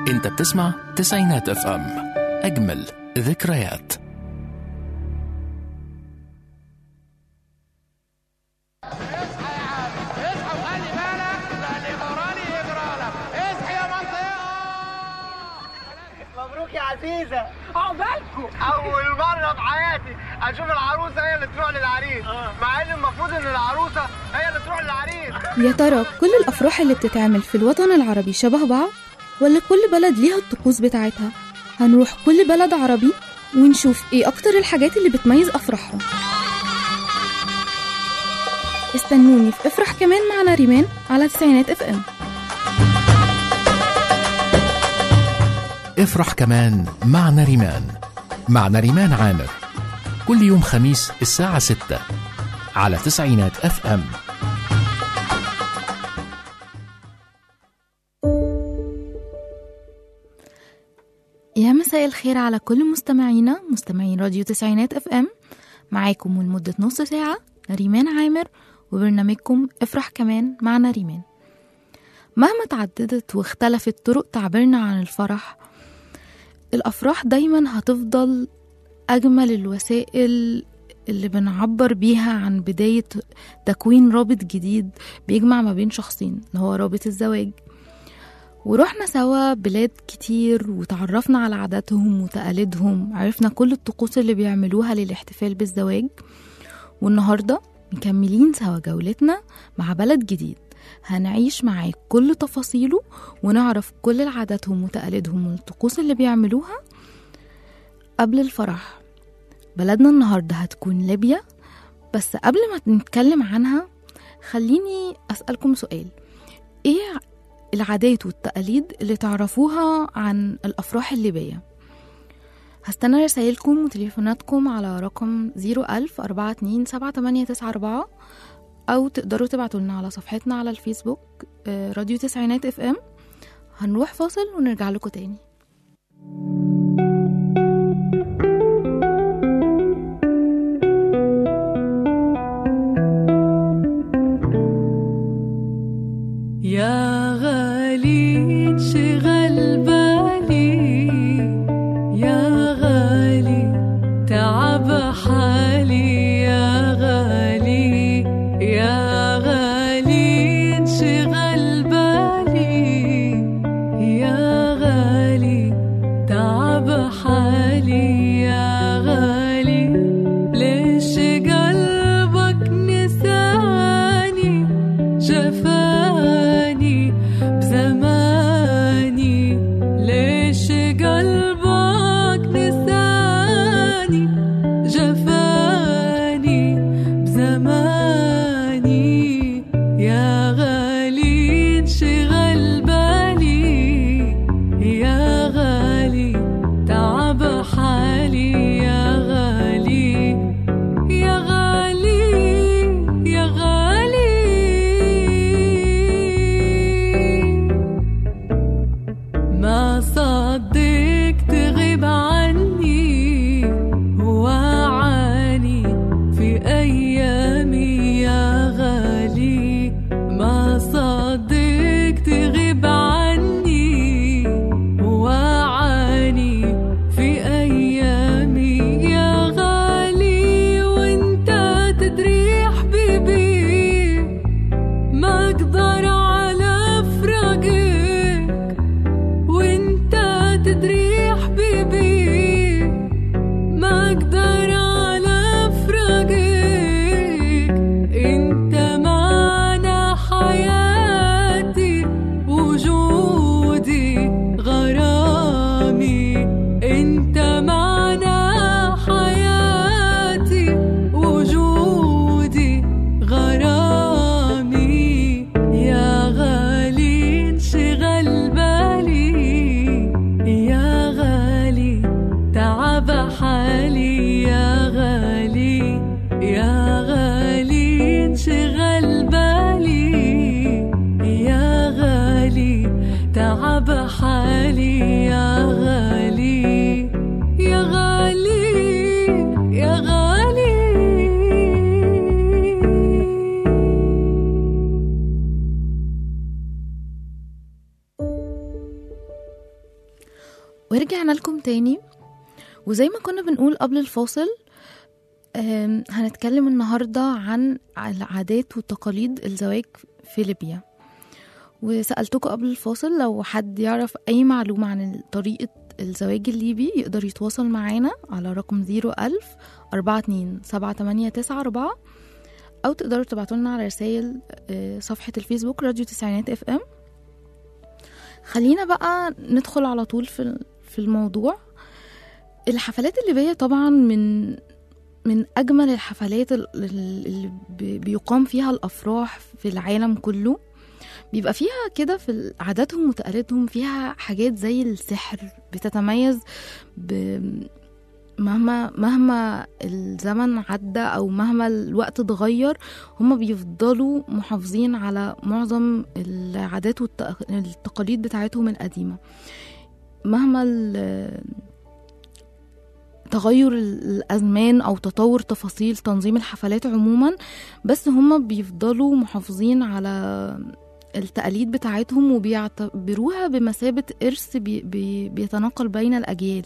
انت بتسمع تسعينات اف ام اجمل ذكريات اصحى يا عم اصحى وخلي بالك لان غراني يجرالك اصحى يا منطقه مبروك يا عزيزة عقبالكم أول مرة في حياتي أشوف العروسة هي اللي تروح للعريس مع إن المفروض إن العروسة هي اللي تروح للعريس يا ترى كل الأفراح اللي بتتعمل في الوطن العربي شبه بعض ولا كل بلد ليها الطقوس بتاعتها هنروح كل بلد عربي ونشوف ايه أكتر الحاجات اللي بتميز أفراحهم استنوني في افرح كمان مع ناريمان على تسعينات اف ام افرح كمان مع نريمان مع نريمان عامر كل يوم خميس الساعة 6 على تسعينات اف ام يا مساء الخير على كل مستمعينا مستمعين راديو تسعينات اف ام معاكم لمدة نص ساعة نريمان عامر وبرنامجكم افرح كمان مع نريمان مهما تعددت واختلفت طرق تعبيرنا عن الفرح الأفراح دايما هتفضل أجمل الوسائل اللي بنعبر بيها عن بداية تكوين رابط جديد بيجمع ما بين شخصين اللي هو رابط الزواج ورحنا سوا بلاد كتير وتعرفنا على عاداتهم وتقاليدهم عرفنا كل الطقوس اللي بيعملوها للاحتفال بالزواج والنهاردة مكملين سوا جولتنا مع بلد جديد هنعيش معاه كل تفاصيله ونعرف كل العاداتهم وتقاليدهم والطقوس اللي بيعملوها قبل الفرح بلدنا النهاردة هتكون ليبيا بس قبل ما نتكلم عنها خليني أسألكم سؤال إيه العادات والتقاليد اللي تعرفوها عن الأفراح الليبية هستنى رسايلكم وتليفوناتكم على رقم 01000 427 أو تقدروا تبعتوا لنا على صفحتنا على الفيسبوك آه، راديو تسعينات اف ام هنروح فاصل ونرجع لكم تاني يا غالي شغل بالي يا غالي تعب حالي يا غالي يا غالي انشغل بالي يا غالي تعب حالي يا غالي ليش قلبك نساني جفاني بزماني ليش قلبك نساني جفاني بزماني يا غالي انشغل بالي يا غالي تعب حالي يا غالي يا غالي يا غالي ما صدق تغيب عني وعاني في أيامي يا غالي ما صدق تغيب عني وعاني في أيامي يا غالي وانت تدري حبيبي ما اقدر على فراقك وانت تدري حبيبي ما اقدر على فراقك انت معنا حياتي وجودي غرامي انت معنا حياتي وجودي غرامي يا ورجعنا لكم تاني وزي ما كنا بنقول قبل الفاصل آم، هنتكلم النهاردة عن العادات وتقاليد الزواج في ليبيا وسألتكم قبل الفاصل لو حد يعرف أي معلومة عن طريقة الزواج الليبي يقدر يتواصل معانا على رقم 01000 42 789 أو تقدروا تبعتوا لنا على رسائل آه، صفحة الفيسبوك راديو تسعينات اف ام خلينا بقى ندخل على طول في في الموضوع الحفلات الليبية طبعا من من أجمل الحفلات ال- ال- اللي بي- بيقام فيها الأفراح في العالم كله بيبقى فيها كده في عاداتهم وتقاليدهم فيها حاجات زي السحر بتتميز ب مهما مهما الزمن عدى او مهما الوقت اتغير هما بيفضلوا محافظين على معظم العادات والتقاليد بتاعتهم القديمة مهما ال- تغير الأزمان أو تطور تفاصيل تنظيم الحفلات عموما بس هما بيفضلوا محافظين على التقاليد بتاعتهم وبيعتبروها بمثابة إرث بي بي بيتناقل بين الأجيال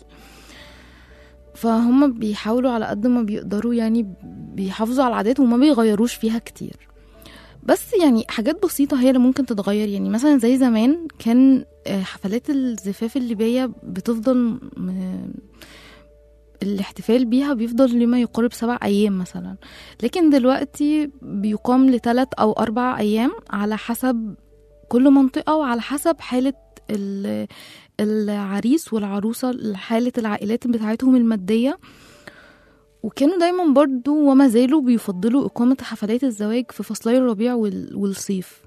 فهم بيحاولوا على قد ما بيقدروا يعني بيحافظوا على العادات وما بيغيروش فيها كتير بس يعني حاجات بسيطة هي اللي ممكن تتغير يعني مثلا زي زمان كان آه، حفلات الزفاف الليبية بتفضل م- الاحتفال بيها بيفضل لما يقارب سبع أيام مثلا لكن دلوقتي بيقام لثلاث أو أربع أيام على حسب كل منطقة وعلى حسب حالة ال- العريس والعروسة حالة العائلات بتاعتهم المادية وكانوا دايما برضو وما زالوا بيفضلوا إقامة حفلات الزواج في فصلي الربيع وال- والصيف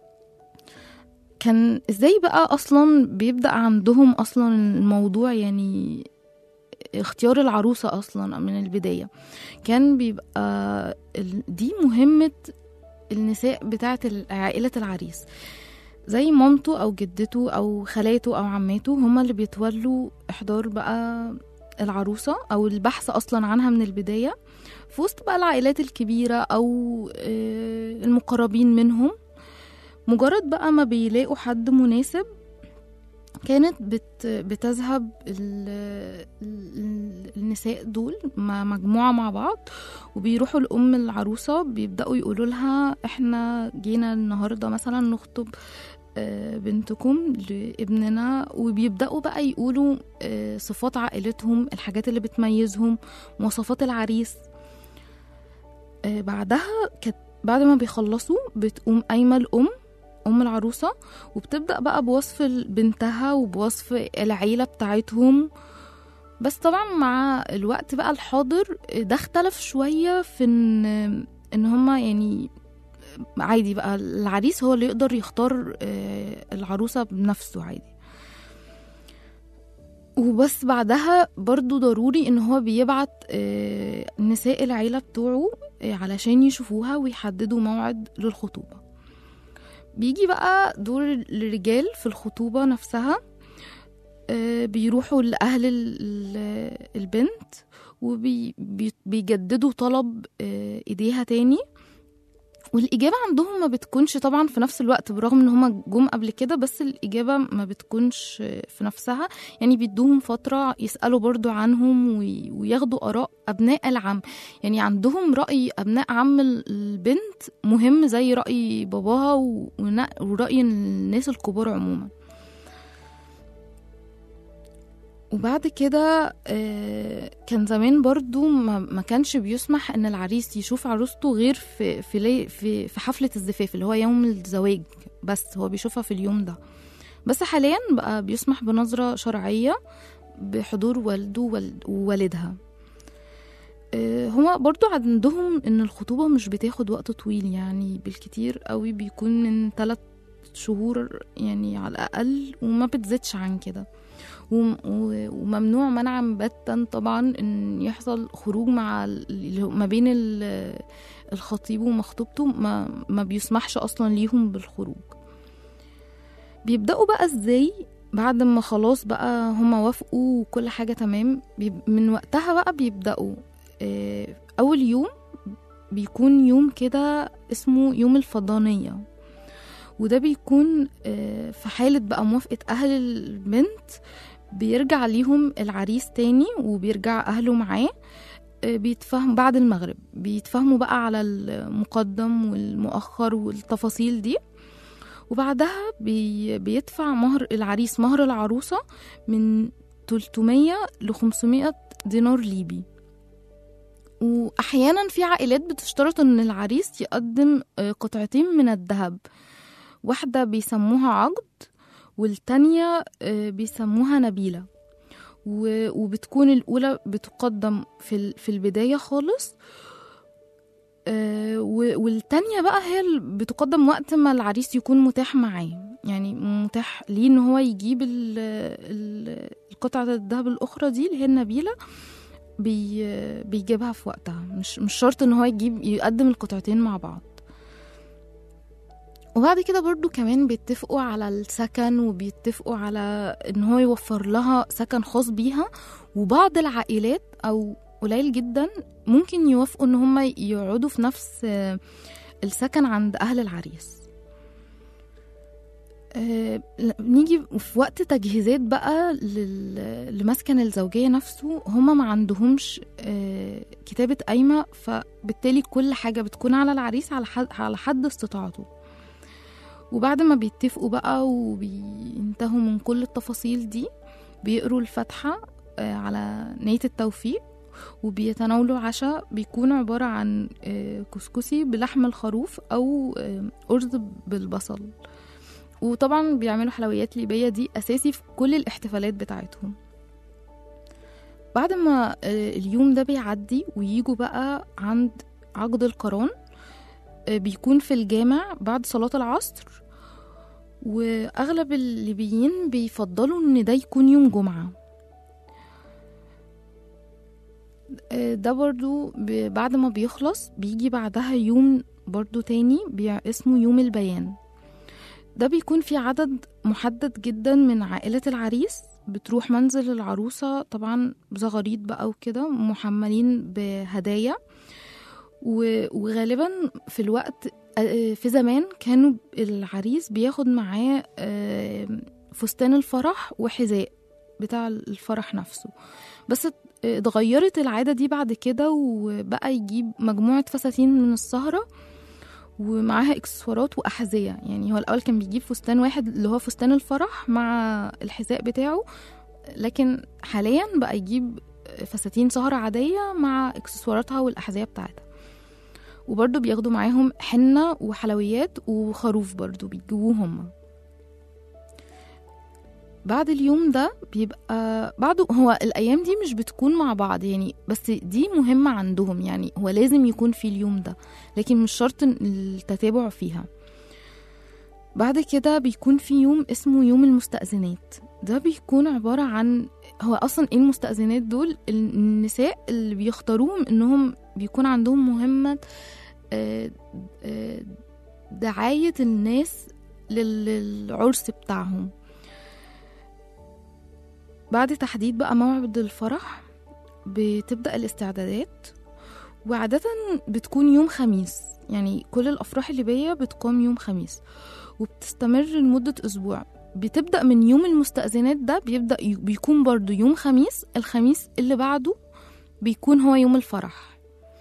كان ازاي بقى اصلا بيبدأ عندهم اصلا الموضوع يعني اختيار العروسة اصلا من البداية كان بيبقى ال- دي مهمة النساء بتاعة عائلة العريس زي مامته او جدته او خالاته او عماته هما اللي بيتولوا احضار بقى العروسة او البحث اصلا عنها من البداية في وسط بقى العائلات الكبيرة او آه، المقربين منهم مجرد بقى ما بيلاقوا حد مناسب كانت بت بتذهب ال- ال- النساء دول مع مجموعة مع بعض وبيروحوا لأم العروسة بيبدأوا يقولوا لها احنا جينا النهاردة مثلا نخطب آه، بنتكم لابننا وبيبدأوا بقى يقولوا آه، صفات عائلتهم الحاجات اللي بتميزهم مواصفات العريس آه، بعدها كانت بعد ما بيخلصوا بتقوم قايمة الأم أم العروسة وبتبدأ بقى بوصف بنتها وبوصف العيلة بتاعتهم بس طبعا مع الوقت بقى الحاضر ده اختلف شوية في ان ان هما يعني عادي بقى العريس هو اللي يقدر يختار آه، العروسة بنفسه عادي وبس بعدها برضو ضروري ان هو بيبعت آه، نساء العيلة بتوعه آه، علشان يشوفوها ويحددوا موعد للخطوبة بيجي بقى دور الرجال في الخطوبة نفسها آه، بيروحوا لأهل ال- ال- البنت وبيجددوا طلب آه، ايديها تاني والإجابة عندهم ما بتكونش طبعا في نفس الوقت برغم ان هما جم قبل كده بس الإجابة ما بتكونش في نفسها يعني بيدوهم فترة يسألوا برضو عنهم وي- وياخدوا آراء أبناء العم يعني عندهم رأي أبناء عم ال- البنت مهم زي رأي باباها و- ون- ورأي الناس الكبار عموما وبعد كده آه، كان زمان برضو ما ما كانش بيسمح ان العريس يشوف عروسته غير في في لي- في في حفلة الزفاف اللي هو يوم الزواج بس هو بيشوفها في اليوم ده بس حاليا بقى بيسمح بنظرة شرعية بحضور والده وال- ووالدها آه، هما برضو عندهم ان الخطوبة مش بتاخد وقت طويل يعني بالكتير قوي بيكون من ثلاث شهور يعني على الأقل وما بتزيدش عن كده وم- و- وممنوع منعا باتا طبعا ان يحصل خروج مع ال- اللي هو ما بين ال- الخطيب ومخطوبته ما, ما بيسمحش اصلا ليهم بالخروج بيبداوا بقى ازاي بعد ما خلاص بقى هما وافقوا وكل حاجة تمام بيب- من وقتها بقى بيبدأوا آه، أول يوم بيكون يوم كده اسمه يوم الفضانية وده بيكون آه، في حالة بقى موافقة أهل البنت بيرجع ليهم العريس تاني وبيرجع أهله معاه آه، بيتفهم بعد المغرب بيتفهموا بقى على المقدم والمؤخر والتفاصيل دي وبعدها بي بيدفع مهر العريس مهر العروسة من 300 ل 500 دينار ليبي وأحيانا في عائلات بتشترط إن العريس يقدم آه، قطعتين من الذهب واحدة بيسموها عقد والتانية آه، بيسموها نبيلة و- وبتكون الأولى بتقدم في ال- في البداية خالص آه، و- والتانية بقى هي اللي بتقدم وقت ما العريس يكون متاح معاه يعني متاح ليه ان هو يجيب ال- ال- القطعة الذهب الأخرى دي اللي هي النبيلة بي بيجيبها في وقتها مش مش شرط ان هو يجيب يقدم القطعتين مع بعض وبعد كده برضو كمان بيتفقوا على السكن وبيتفقوا على ان هو يوفر لها سكن خاص بيها وبعض العائلات او قليل جدا ممكن يوافقوا ان هم يقعدوا في نفس آه، السكن عند اهل العريس آه، ل- نيجي في وقت تجهيزات بقى لل- لمسكن الزوجية نفسه هما ما عندهمش آه، كتابة قايمة فبالتالي كل حاجة بتكون على العريس على حد, على حد استطاعته وبعد ما بيتفقوا بقى وبينتهوا من كل التفاصيل دي بيقروا الفاتحة آه، على نية التوفيق وبيتناولوا عشاء بيكون عبارة عن آه، كسكسي بلحم الخروف أو آه، أرز بالبصل وطبعا بيعملوا حلويات ليبية دي أساسي في كل الاحتفالات بتاعتهم بعد ما آه، اليوم ده بيعدي ويجوا بقى عند عقد القران آه، بيكون في الجامع بعد صلاة العصر وأغلب الليبيين بيفضلوا إن ده يكون يوم جمعة آه، ده برضو ب- بعد ما بيخلص بيجي بعدها يوم برضو تاني بيع- اسمه يوم البيان ده بيكون في عدد محدد جدا من عائلة العريس بتروح منزل العروسة طبعا بزغاريط بقى وكده محملين بهدايا و- وغالبا في الوقت آه، في زمان كانوا العريس بياخد معاه آه، فستان الفرح وحذاء بتاع الفرح نفسه بس ات- اتغيرت العادة دي بعد كده وبقى يجيب مجموعة فساتين من السهرة ومعاها اكسسوارات واحذيه يعني هو الاول كان بيجيب فستان واحد اللي هو فستان الفرح مع الحذاء بتاعه لكن حاليا بقى يجيب فساتين سهرة عادية مع اكسسواراتها والأحذية بتاعتها وبرضه بياخدوا معاهم حنة وحلويات وخروف برضه بيجيبوه هما بعد اليوم ده بيبقى بعده هو الأيام دي مش بتكون مع بعض يعني بس دي مهمة عندهم يعني هو لازم يكون في اليوم ده لكن مش شرط التتابع فيها بعد كده بيكون في يوم اسمه يوم المستأذنات ده بيكون عبارة عن هو أصلا إيه المستأذنات دول النساء اللي بيختاروهم إنهم بيكون عندهم مهمة آه، آه، دعاية الناس لل- للعرس بتاعهم بعد تحديد بقى موعد الفرح بتبدأ الاستعدادات وعادة بتكون يوم خميس يعني كل الأفراح الليبية بتقام يوم خميس وبتستمر لمدة أسبوع بتبدأ من يوم المستأذنات ده بيبدأ ي- بيكون برضو يوم خميس الخميس اللي بعده بيكون هو يوم الفرح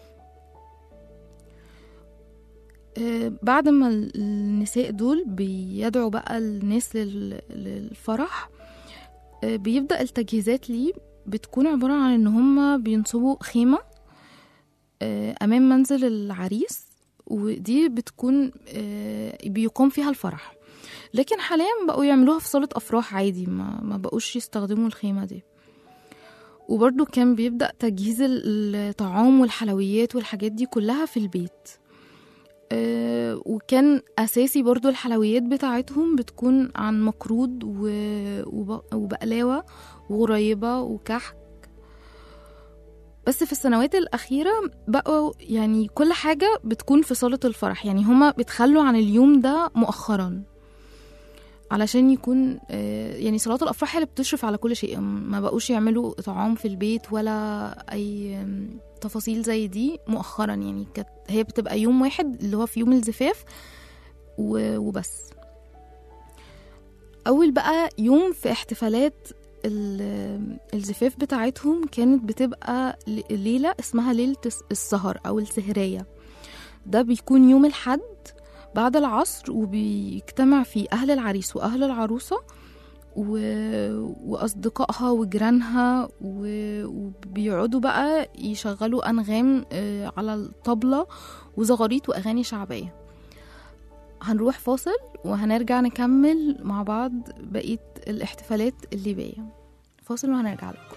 آه، بعد ما ال- النساء دول بيدعوا بقى الناس لل- للفرح آه، بيبدأ التجهيزات ليه بتكون عبارة عن ان هما بينصبوا خيمة آه، امام منزل العريس ودي بتكون آه، بيقام فيها الفرح لكن حاليا بقوا يعملوها في صالة افراح عادي ما, ما بقوش يستخدموا الخيمة دي وبرضو كان بيبدأ تجهيز ال- الطعام والحلويات والحاجات دي كلها في البيت آه، وكان أساسي برضو الحلويات بتاعتهم بتكون عن مقرود و- وب- وبقلاوة وغريبة وكحك بس في السنوات الأخيرة بقوا يعني كل حاجة بتكون في صالة الفرح يعني هما بيتخلوا عن اليوم ده مؤخرا علشان يكون آه، يعني صلاة الأفراح هي اللي بتشرف على كل شيء ما بقوش يعملوا طعام في البيت ولا أي آم، تفاصيل زي دي مؤخرا يعني كانت هي بتبقى يوم واحد اللي هو في يوم الزفاف و- وبس أول بقى يوم في احتفالات ال- الزفاف بتاعتهم كانت بتبقى ل- ليلة اسمها ليلة الس- السهر أو السهرية ده بيكون يوم الحد بعد العصر وبيجتمع فيه أهل العريس وأهل العروسة و... وأصدقائها وجيرانها و... وبيقعدوا بقى يشغلوا أنغام آه، على الطبلة وزغاريت وأغاني شعبية هنروح فاصل وهنرجع نكمل مع بعض بقية الاحتفالات الليبية فاصل وهنرجع لكم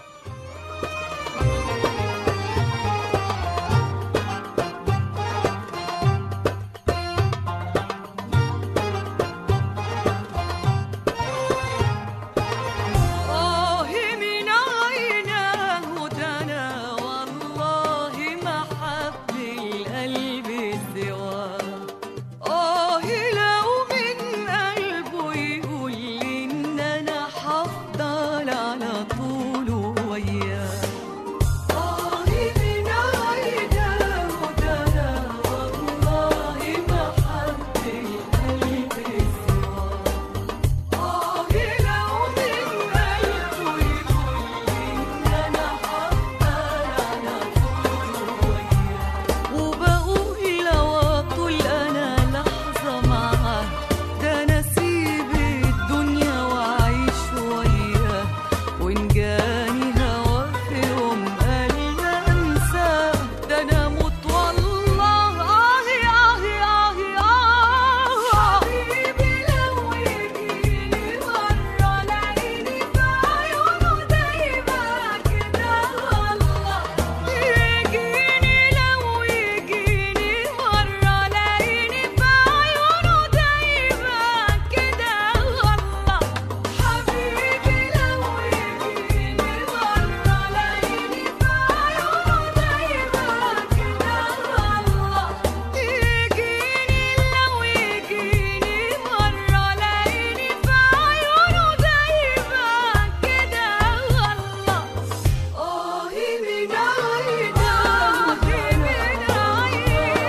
آه من عيناه دنا والله ما حب القلب سواه آه لو من قلبه يقول لي إن أنا حفضل على طول وياه آه من عيناه دنا والله ما حب القلب سواه آه لو من قلبه يقول لي إن أنا حفضل على طول وياه وبقول لو أطول أنا لحظة معاه ده أنا أسيب الدنيا وأعيش وياه وإن جاني هوا في يوم قال لا أنساه ده أنا أموت والله آه آه آه آه حبيبي لو يجيني مرة لعيني في عيونه دايما كده والله يجيني لو يجيني مرة لعيني في عيونه دايما كده والله حبيبي لو يجيني مرة لعيني في عيونه دايما كده والله يجيني لو يجيني مرة لعيني في عيونه دايما كده والله آه من عيناه من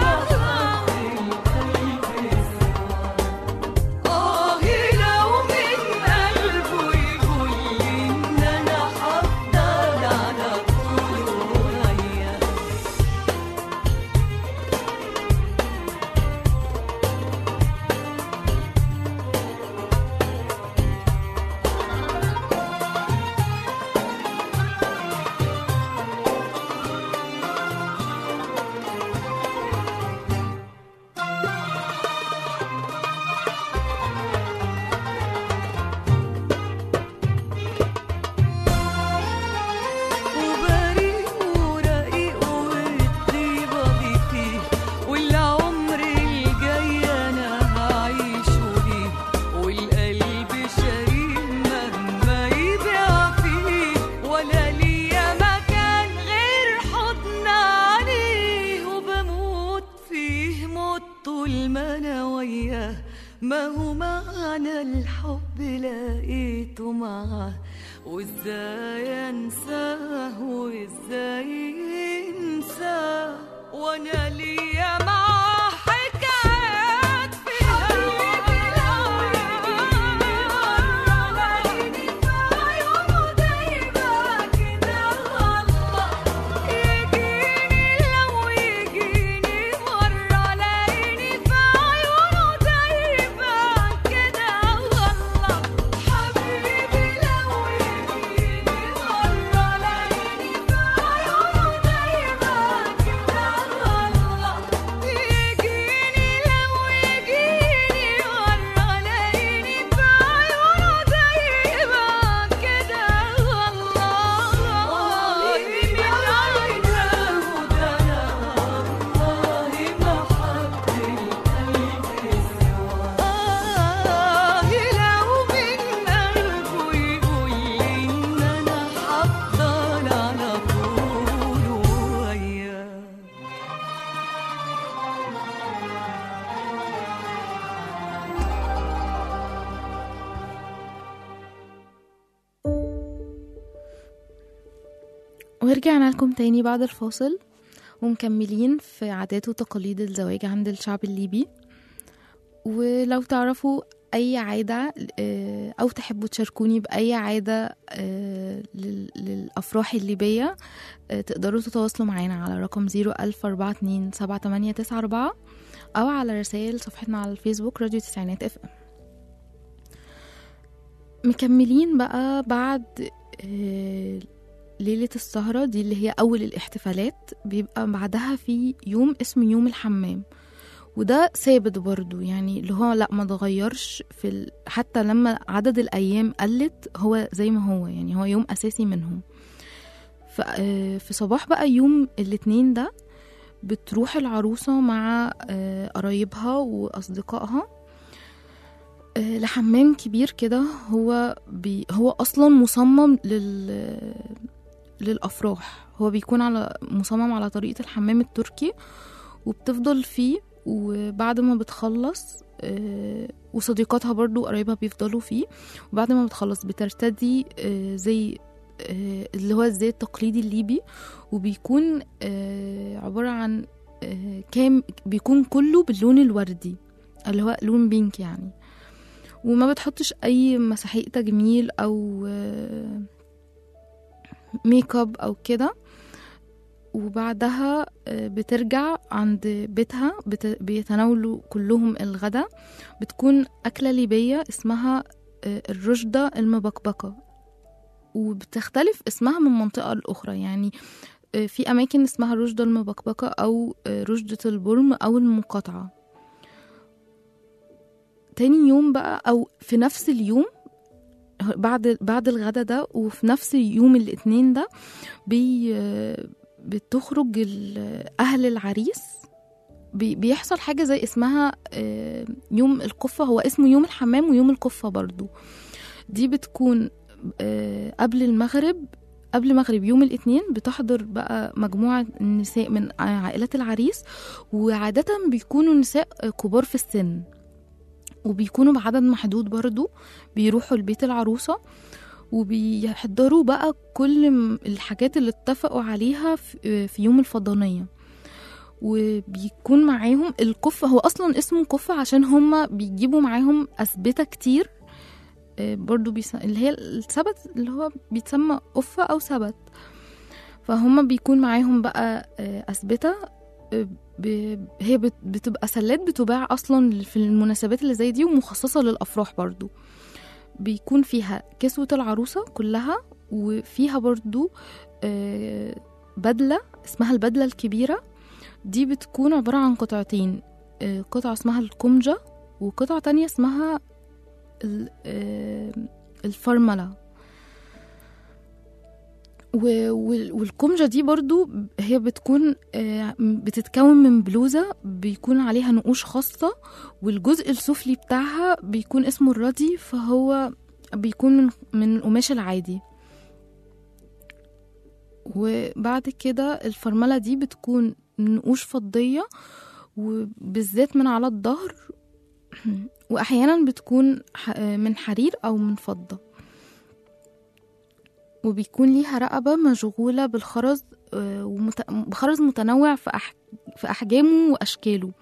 عيناه آه لو من قلبه يقول لي إن أنا حفضل على طول وياه وبريء ورقيق والطيبة دي فيه والعمر الجاي أنا هعيشه ليه والقلب شريك مهما يبيع فيه ولا ليا مكان غير حضن عليه وبموت فيه موت طول ما أنا وياه ما هو معنى الحب لقيته معاه وازاي انساه وازاي انساه وانا ليا معاه حكايات في حبيبي لو يجيني مرة لعيني في عيونه دايما كده والله يجيني لو يجيني مرة لعيني في عيونه دايما كده والله حبيبي لو يجيني مرة لعيني في عيونه دايما كده والله يجيني لو يجيني مرة لعيني في عيونه دايما كده والله من عيناه دنا والله ما حب القلب سواه آه لو من قلبه يقول لي إن أنا حفضل على طول وياه ورجعنا لكم تاني بعد الفاصل ومكملين في عادات وتقاليد الزواج عند الشعب الليبي ولو تعرفوا أي عادة آه، أو تحبوا تشاركوني بأي عادة آه، لل- للأفراح الليبية آه، تقدروا تتواصلوا معانا على رقم 01042 أو على رسائل صفحتنا على الفيسبوك راديو تسعينات اف ام مكملين بقى بعد آه، ليلة السهرة دي اللي هي أول الاحتفالات بيبقى بعدها في يوم اسمه يوم الحمام وده ثابت برضو يعني اللي هو لا ما اتغيرش في ال... حتى لما عدد الأيام قلت هو زي ما هو يعني هو يوم أساسي منهم ف... آه، في صباح بقى يوم الاتنين ده بتروح العروسة مع آه، قرايبها وأصدقائها آه، لحمام كبير كده هو بي هو أصلا مصمم لل للأفراح هو بيكون على مصمم على طريقة الحمام التركي وبتفضل فيه وبعد ما بتخلص آه، وصديقاتها برضو قرايبها بيفضلوا فيه وبعد ما بتخلص بترتدي آه، زي آه، اللي هو الزي التقليدي الليبي وبيكون آه، عبارة عن آه، كام بيكون كله باللون الوردي اللي هو لون بينك يعني وما بتحطش اي مساحيق تجميل او آه، ميك اب او كده وبعدها آه، بترجع عند بيتها بت- بيتناولوا كلهم الغدا بتكون أكلة ليبية اسمها آه، الرشدة المبكبكة وبتختلف اسمها من منطقة لأخرى يعني آه، في أماكن اسمها الرشدة المبكبكة أو آه، رشدة البرم أو المقاطعة تاني يوم بقى أو في نفس اليوم بعد بعد الغدا ده وفي نفس يوم الاثنين ده بي بتخرج ال- أهل العريس بي- بيحصل حاجة زي اسمها آه، يوم القفة هو اسمه يوم الحمام ويوم القفة برضو دي بتكون آه، قبل المغرب قبل مغرب يوم الاثنين بتحضر بقى مجموعة نساء من عائلات العريس وعادة بيكونوا نساء كبار في السن وبيكونوا بعدد محدود برضو بيروحوا لبيت العروسة وبيحضروا بقى كل م- الحاجات اللي اتفقوا عليها في في يوم الفضانية وبيكون معاهم الكفة هو أصلا اسمه كفة عشان هما بيجيبوا معاهم أسبتة كتير آه، برضو بيس... اللي هي السبت اللي هو بيتسمى قفة أو سبت فهم بيكون معاهم بقى آه، أسبتة آه، ب... هي بت... بتبقى سلات بتباع أصلا في المناسبات اللي زي دي ومخصصة للأفراح برضو بيكون فيها كسوة العروسة كلها وفيها برضو آه، بدلة اسمها البدلة الكبيرة دي بتكون عبارة عن قطعتين آه، قطعة اسمها الكمجة وقطعة تانية اسمها ال- آه، الفرملة و- وال- والكمجة دي برضو هي بتكون آه، بتتكون من بلوزة بيكون عليها نقوش خاصة والجزء السفلي بتاعها بيكون اسمه الردي فهو بيكون من من القماش العادي وبعد كده الفرملة دي بتكون نقوش فضية وبالذات من على الظهر وأحيانا بتكون ح- من حرير أو من فضة وبيكون ليها رقبة مشغولة بالخرز آه، ومت- بخرز متنوع في أح... في أحجامه وأشكاله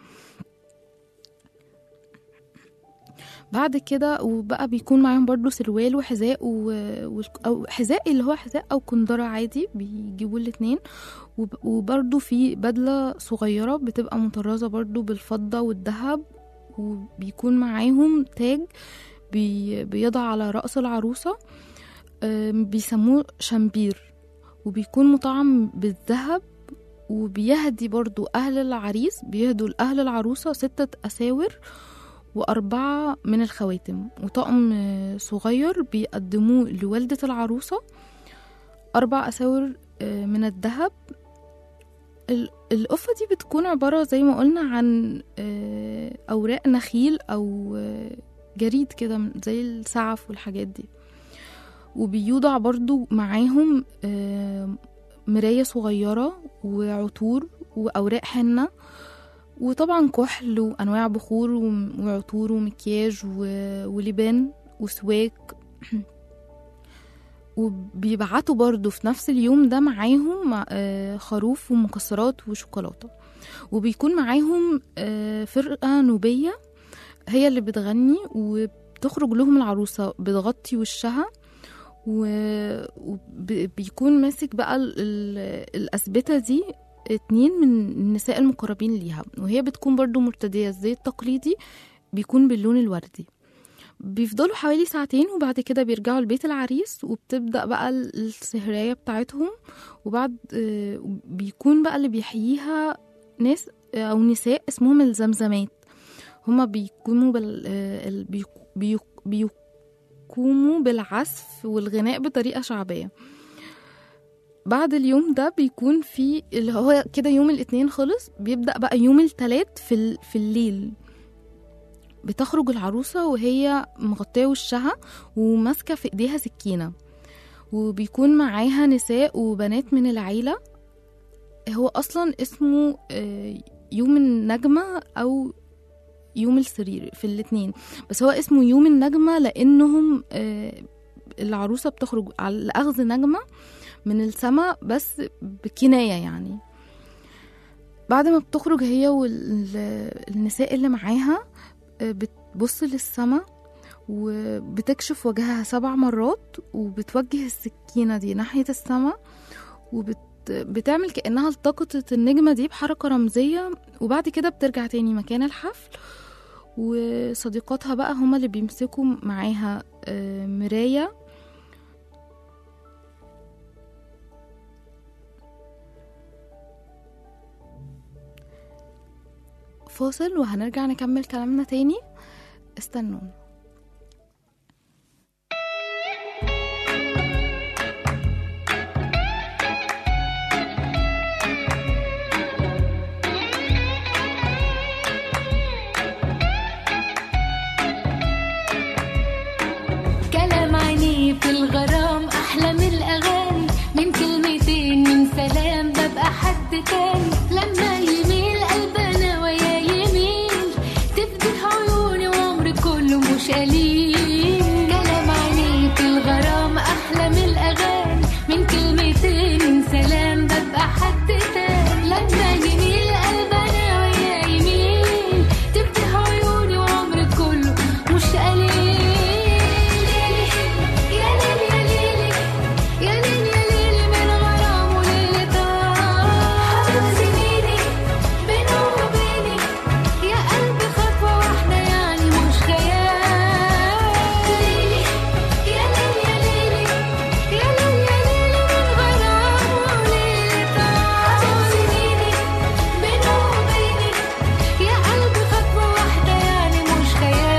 بعد كده وبقى بيكون معاهم برضو سروال وحذاء و... والك- أو حذاء اللي هو حذاء أو كندرة عادي بيجيبوا الاتنين وب... وبرضو في بدلة صغيرة بتبقى مطرزة برضو بالفضة والذهب وبيكون معاهم تاج بي... بيضع على رأس العروسة آم، بيسموه شمبير وبيكون مطعم بالذهب وبيهدي برضو أهل العريس بيهدوا لأهل العروسة ستة أساور وأربعة من الخواتم وطقم آه، صغير بيقدموه لوالدة العروسة أربع أساور آه، من الذهب ال- القفة دي بتكون عبارة زي ما قلنا عن آه، أوراق نخيل أو آه، جريد كده من- زي السعف والحاجات دي وبيوضع برضو معاهم آه، مراية صغيرة وعطور وأوراق حنة وطبعا كحل وأنواع بخور وم- وعطور ومكياج و- ولبان وسواك وبيبعتوا برضو في نفس اليوم ده معاهم مع- آه، خروف ومكسرات وشوكولاتة وبيكون معاهم آه، فرقة نوبية هي اللي بتغني وبتخرج لهم العروسة بتغطي وشها وبيكون ماسك بقى ال- ال- الأسبتة دي اتنين من النساء المقربين ليها وهي بتكون برضو مرتدية الزي التقليدي بيكون باللون الوردي بيفضلوا حوالي ساعتين وبعد كده بيرجعوا لبيت العريس وبتبدأ بقى ال- السهرية بتاعتهم وبعد آه، بيكون بقى اللي بيحييها ناس آه، أو نساء اسمهم الزمزمات هما بيقوموا بال آه، ال- بيق- بيق- بيقوموا بالعزف والغناء بطريقة شعبية بعد اليوم ده بيكون في اللي هو كده يوم الاثنين خلص بيبدأ بقى يوم التلات في, ال- في الليل بتخرج العروسة وهي مغطية وشها وماسكة في ايديها سكينة وبيكون معاها نساء وبنات من العيلة هو أصلا اسمه آه، يوم النجمة أو يوم السرير في الاتنين بس هو اسمه يوم النجمة لأنهم آه، العروسة بتخرج على أخذ نجمة من السماء بس بكناية يعني بعد ما بتخرج هي والنساء اللي معاها آه، بتبص للسماء وبتكشف وجهها سبع مرات وبتوجه السكينة دي ناحية السماء وبت بتعمل كأنها التقطت النجمة دي بحركة رمزية وبعد كده بترجع تاني مكان الحفل وصديقاتها بقى هما اللي بيمسكوا معاها آه، مراية فاصل وهنرجع نكمل كلامنا تاني استنونا كلام عينيه في الغرام أحلى من الأغاني من كلمتين من سلام ببقى حد تاني لما يميل قلبنا ويا يميل تفتح عيوني وعمري كله مش قليل كلام عينيه في الغرام أحلى من الأغاني من كلمتين من سلام ببقى حد تاني لما يميل قلبنا ويا يميل تفتح عيوني وعمري كله مش قليل يا ليل يا ليلي يا ليل يا ليلي من غرام وليلي طار حبيب سنيني بينه وبيني يا قلبي خطوة واحدة يعني مش خيال ليلي يا ليل يا ليلي يا ليل يا ليلي من غرام وليلي طار حبيب سنيني بينه وبيني يا قلبي خطوة واحدة يعني مش خيال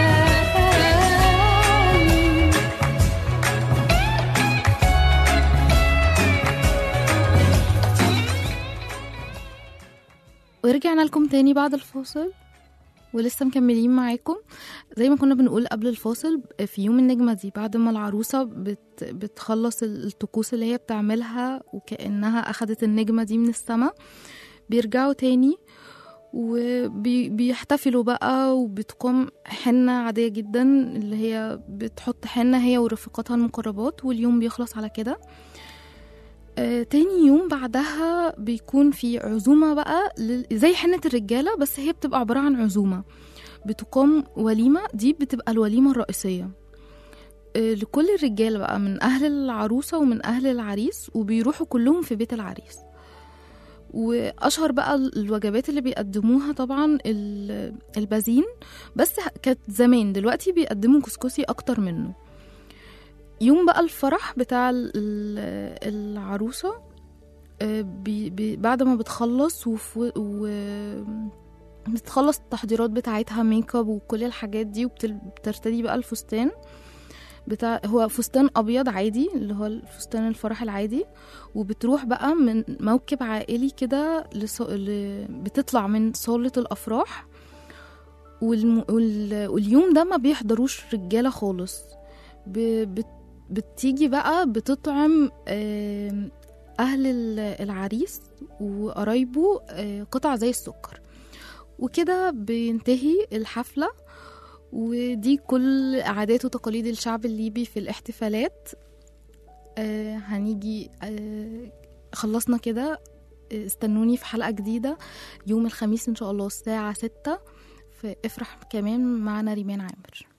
ورجعنا لكم تاني بعد الفاصل ولسه مكملين معاكم زي ما كنا بنقول قبل الفاصل في يوم النجمة دي بعد ما العروسة بت بتخلص الطقوس اللي هي بتعملها وكأنها أخدت النجمة دي من السماء بيرجعوا تاني وبيحتفلوا بقى وبتقوم حنة عادية جدا اللي هي بتحط حنة هي ورفيقاتها المقربات واليوم بيخلص على كده آه، تاني يوم بعدها بيكون في عزومة بقى لل- زي حنة الرجالة بس هي بتبقى عبارة عن عزومة بتقام وليمة دي بتبقى الوليمة الرئيسية آه، لكل الرجالة بقى من أهل العروسة ومن أهل العريس وبيروحوا كلهم في بيت العريس وأشهر بقى ال- الوجبات اللي بيقدموها طبعا ال- البازين بس ه- كانت زمان دلوقتي بيقدموا كسكسي أكتر منه يوم بقى الفرح بتاع ال- ال- العروسة آه، بي بي بعد ما بتخلص وف و بتخلص التحضيرات بتاعتها ميك اب وكل الحاجات دي وبترتدي بقى الفستان بتاع هو فستان ابيض عادي اللي هو الفستان الفرح العادي وبتروح بقى من موكب عائلي كده لص... ل... بتطلع من صالة الافراح والم... وال... واليوم ده ما بيحضروش رجالة خالص ب... بت... بتيجي بقى بتطعم آم، أهل ال- العريس وقرايبه آه، قطع زي السكر وكده بينتهي الحفلة ودي كل عادات وتقاليد الشعب الليبي في الاحتفالات آه، هنيجي آه، خلصنا كده آه، استنوني في حلقة جديدة يوم الخميس إن شاء الله الساعة ستة في افرح كمان معنا ريمان عامر